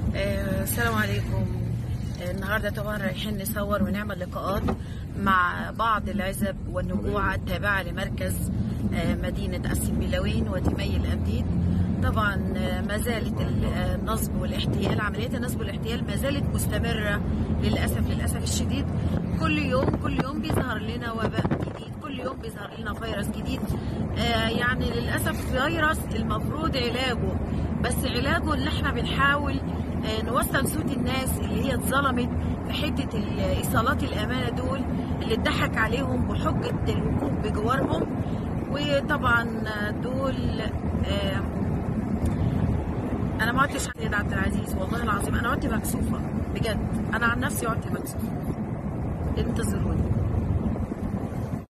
آه، السلام عليكم آه، النهارده طبعا رايحين نصور ونعمل لقاءات مع بعض العزب والنجوع التابعه لمركز آه، مدينه السنبلاوين وتمي الانديد طبعا آه، ما زالت ال- آه، النصب والاحتيال عمليه النصب والاحتيال ما زالت مستمره للاسف للاسف الشديد كل يوم كل يوم بيظهر لنا وباء جديد كل يوم بيظهر لنا فيروس جديد آه، يعني للاسف فيروس المفروض علاجه بس علاجه اللي احنا بنحاول آه، نوصل صوت الناس اللي هي اتظلمت في حته ال- ايصالات الامانه دول اللي اتضحك عليهم بحجه الوقوف بجوارهم وطبعا آه، دول آه، انا ما عدتش سيد عبد العزيز والله العظيم انا عدت مكسوفه بجد انا عن نفسي عدت مكسوفه انتظروني